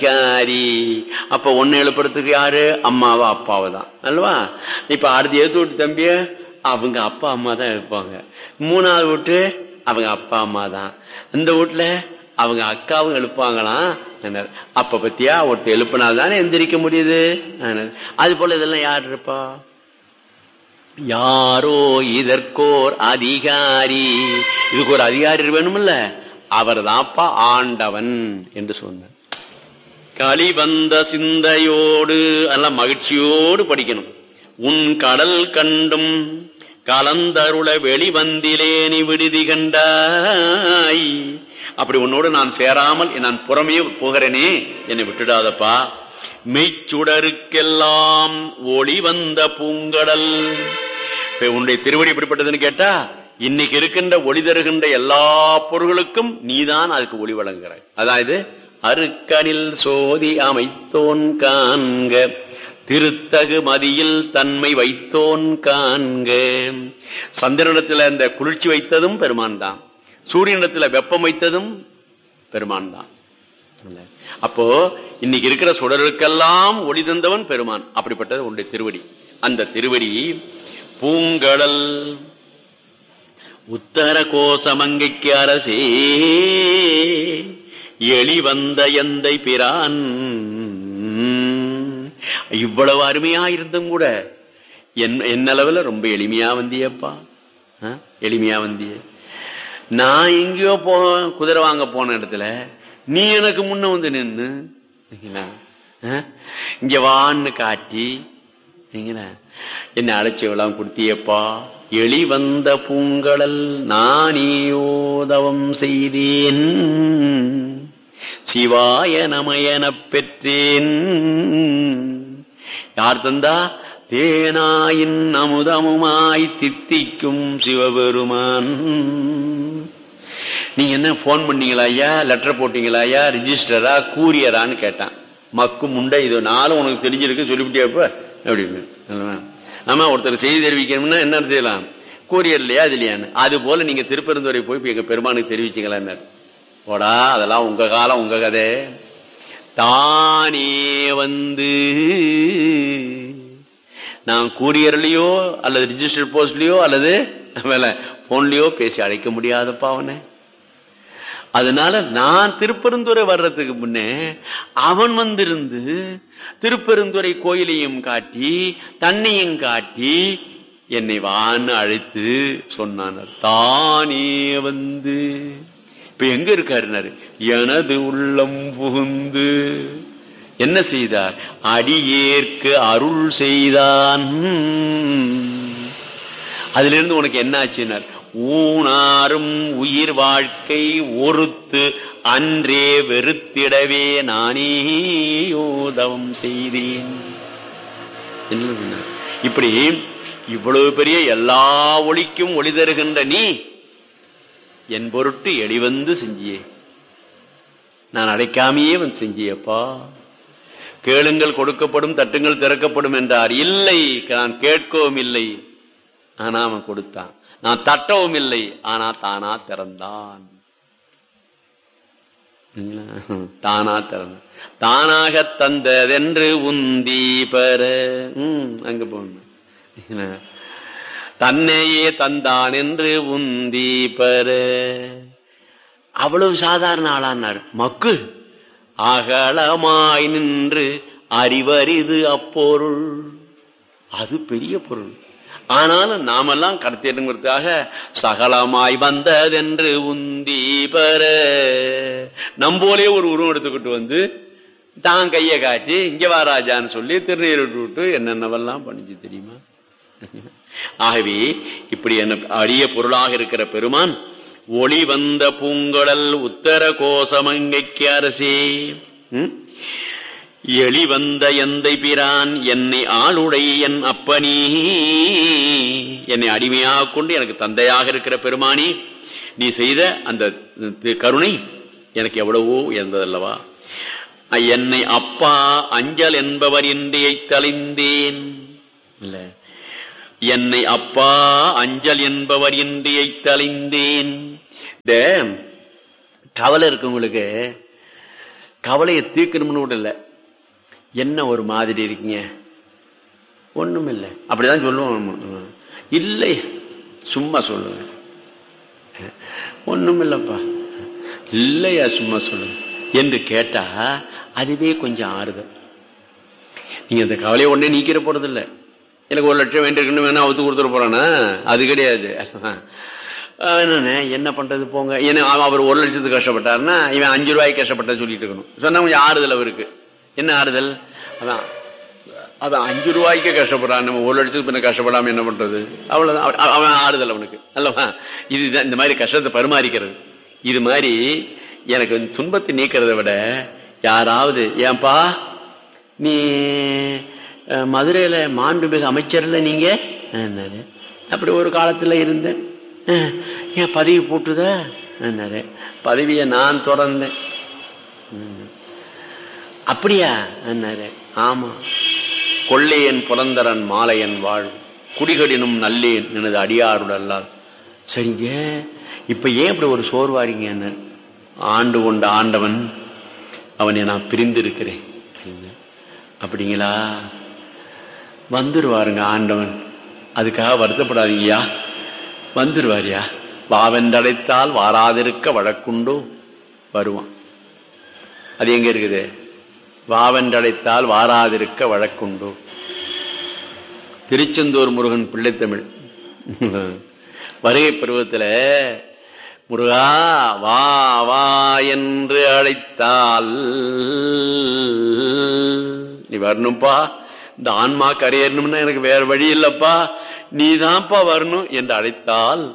காரி அப்ப ஒன்னு எழுப்புறதுக்கு யாரு அம்மாவா அப்பாவை தான் அல்லவா இப்ப அடுத்து எடுத்து விட்டு தம்பிய அவங்க அப்பா அம்மா தான் இருப்பாங்க மூணாவது வீட்டு அவங்க அப்பா அம்மா தான் இந்த வீட்டுல அவங்க அக்காவும் எழுப்பாங்களாம் என்னார். அப்ப பத்தியா ஒருத்தர் எழுப்பினால்தானே எந்திரிக்க முடியுது என்னார். அது போல இதெல்லாம் யார் இருப்பா யாரோ இதற்கோர் அதிகாரி இதுக்கு ஒரு அதிகாரி வேணும்ல அவர் தான்ப்பா ஆண்டவன் என்று சொன்னார் களி வந்த சிந்தையோடு எல்லாம் மகிழ்ச்சியோடு படிக்கணும் உன் கடல் கண்டும் கலந்தருள வெளிவந்திலேனி விடுதி கண்டாய் அப்படி உன்னோடு நான் சேராமல் நான் புறமே போகிறேனே என்னை விட்டுடாதப்பா மெய்ச்சுடருக்கெல்லாம் ஒளி வந்த பூங்கடல் இப்ப உன்னுடைய திருவடி எப்படிப்பட்டதுன்னு கேட்டா இன்னைக்கு இருக்கின்ற ஒளி தருகின்ற எல்லா பொருள்களுக்கும் நீதான் அதுக்கு ஒளி வழங்குகிறாய் அதாவது அருக்கனில் சோதி அமைத்தோன் காண்க திருத்தகு மதியில் தன்மை வைத்தோன் காண்க சந்திரனிடத்துல இந்த குளிர்ச்சி வைத்ததும் பெருமான் தான் சூரியனிடத்துல வெப்பம் வைத்ததும் பெருமான் தான் அப்போ இன்னைக்கு இருக்கிற சுடருக்கெல்லாம் ஒளி தந்தவன் பெருமான் அப்படிப்பட்டது உன்னுடைய திருவடி அந்த திருவடி பூங்கடல் உத்தர கோசமங்கைக்கு அரசே எளி வந்த எந்தை பிரான் இவ்வளவு அருமையா இருந்தும் கூட என் என்னளவுல ரொம்ப எளிமையா வந்தியப்பா ஆ? எளிமையா வந்திய நான் எங்கேயோ போ குதிரை வாங்க போன இடத்துல நீ எனக்கு முன்ன வந்து நின்னு சரிங்களா? ஆ? இங்க வான்னு காட்டி சரிங்களா? என்ன அழைச்சவெல்லாம் கொடுத்தியப்பா எளி வந்த பூங்கடல் நானேயோதவம் செய்தேன் சிவாய நமயனப் பெற்றேன் யார் தந்தா தேனாயின் அமுதமுமாய் தித்திக்கும் சிவபெருமான் நீங்க என்ன போன் பண்ணீங்களா ஐயா லெட்டர் போட்டீங்களா ஐயா ரிஜிஸ்டரா கூரியரான்னு கேட்டான் மக்கு முண்டை இது நாளும் உனக்கு தெரிஞ்சிருக்கு சொல்லிவிட்டியா இப்ப அப்படின்னு அல்லவா? ஆமா ஒருத்தர் செய்தி தெரிவிக்கணும்னா என்ன செய்யலாம் கூரியர் இல்லையா அது இல்லையான்னு அது போல நீங்க திருப்பெருந்துறை போய் இப்ப எங்க பெருமானுக்கு தெரிவிச்சீங்களா போடா அதெல்லாம் உங்க காலம் உங்க கதை தானே வந்து நான் கூரியர்லயோ அல்லது ரிஜிஸ்டர் போஸ்ட்லயோ அல்லது போன்லயோ பேசி அழைக்க முடியாதப்பா அவனை அதனால நான் திருப்பெருந்துறை வர்றதுக்கு முன்னே அவன் வந்திருந்து திருப்பெருந்துறை கோயிலையும் காட்டி தன்னையும் காட்டி என்னை வான்னு அழைத்து சொன்னானர் தானே வந்து இப்ப எங்க இருக்காருனாரு எனது உள்ளம் புகுந்து என்ன செய்தார் அடியேற்கு அருள் செய்தான் அதுல இருந்து உனக்கு என்ன ஆச்சுனார் ஊனாரும் உயிர் வாழ்க்கை ஒருத்து அன்றே வெறுத்திடவே நானே யோதவம் செய்தேன் என்ன சொன்னார்? இப்படி இவ்வளவு பெரிய எல்லா ஒளிக்கும் ஒளி தருகின்ற நீ என் பொருட்டு எளிவந்து செஞ்சியே நான் அடைக்காமையே வந்து செஞ்சியப்பா கேளுங்கள் கொடுக்கப்படும் தட்டுங்கள் திறக்கப்படும் என்றார் இல்லை நான் கேட்கவும் இல்லை ஆனா அவன் கொடுத்தான் நான் தட்டவும் இல்லை ஆனா தானா திறந்தான் தானா திறந்தான் தானாக தந்ததென்று உந்தி பெற ம், அங்க போகணும் தன்னையே தந்தான் என்று உந்தி பெற அவ்வளவு சாதாரண ஆளானார் மக்கு அகலமாய் நின்று அறிவரிது அப்பொருள் அது பெரிய பொருள் ஆனாலும் நாமெல்லாம் கடத்திடுங்கிறதுக்காக சகலமாய் வந்ததென்று உந்தி பெற நம்போலே ஒரு உருவம் எடுத்துக்கிட்டு வந்து தான் கையை காட்டி இங்க வா ராஜான்னு சொல்லி திருநீர் விட்டு விட்டு என்னென்னவெல்லாம் பண்ணிச்சு தெரியுமா ஆகவே இப்படி என்ன அரிய பொருளாக இருக்கிற பெருமான் ஒளி வந்த பூங்கடல் உத்தர கோசமங்கைக்கு அரசே ம்? எளி வந்த எந்தை பிரான் என்னை ஆளுடை என் அப்பனி என்னை அடிமையாக கொண்டு எனக்கு தந்தையாக இருக்கிற பெருமானி நீ செய்த அந்த தி- கருணை எனக்கு எவ்வளவோ உயர்ந்ததல்லவா என்னை அப்பா அஞ்சல் என்பவர் இன்றியை தலைந்தேன் இல்ல என்னை அப்பா அஞ்சல் என்பவர் இன்றியை தலைந்தேன் இந்த கவலை இருக்கு உங்களுக்கு கவலையை தீர்க்கணும்னு கூட இல்லை என்ன ஒரு மாதிரி இருக்கீங்க ஒண்ணும் இல்லை அப்படிதான் சொல்லுவோம் இல்லை சும்மா சொல்லுங்க ஒண்ணும் இல்லப்பா இல்லையா சும்மா சொல்லுங்க என்று கேட்டா அதுவே கொஞ்சம் ஆறுதல் நீங்க அந்த கவலையை உடனே நீக்கிற போறது இல்ல எனக்கு ஒரு லட்சம் வேண்டியிருக்குன்னு வேணா அவுத்து கொடுத்துட போறானா அது கிடையாது என்னண்ணே என்ன பண்றது போங்க ஏன்னா அவர் ஒரு லட்சத்துக்கு கஷ்டப்பட்டாருன்னா இவன் அஞ்சு ரூபாய்க்கு கஷ்டப்பட்ட சொல்லிட்டு இருக்கணும் சொன்னா கொஞ்சம் ஆறுதல் அவருக்கு என்ன ஆறுதல் அதான் அவன் அஞ்சு ரூபாய்க்கு கஷ்டப்படுறான் நம்ம ஒரு லட்சத்துக்கு பின்ன கஷ்டப்படாம என்ன பண்றது அவ்வளவுதான் அவன் ஆறுதல் அவனுக்கு அல்லவா இதுதான் இந்த மாதிரி கஷ்டத்தை பரிமாறிக்கிறது இது மாதிரி எனக்கு துன்பத்தை நீக்கிறத விட யாராவது ஏன்பா நீ மதுரையில மாண்புமிகு அமைச்சர்ல நீங்க அப்படி ஒரு காலத்துல இருந்தேன் ஏன் பதவி போட்டுத பதவியை நான் தொடர்ந்தேன் அப்படியா என்னாரு ஆமா கொள்ளையன் புலந்தரன் மாலையன் வாழ் குடிகடினும் நல்லேன் எனது அடியாருடல்லால் சரிங்க இப்ப ஏன் இப்படி ஒரு சோர்வாரிங்க என்ன ஆண்டு கொண்ட ஆண்டவன் அவனை நான் பிரிந்திருக்கிறேன் அப்படிங்களா வந்துருவாருங்க ஆண்டவன் அதுக்காக வருத்தப்படாதீங்கயா வந்துருவாரியா வாவென்றடைத்தால் வாராதிருக்க வழக்குண்டோ வருவான் அது எங்க இருக்குது வாவென்றடைத்தால் வாராதிருக்க வழக்குண்டோ திருச்செந்தூர் முருகன் பிள்ளைத்தமிழ் வருகை பருவத்தில் முருகா வா வா என்று அழைத்தால் நீ வரணும்பா இந்த ஆன்மா கரையேறணும்னா எனக்கு வேற வழி இல்லப்பா நீதான்ப்பா வரணும் என்று அழைத்தால்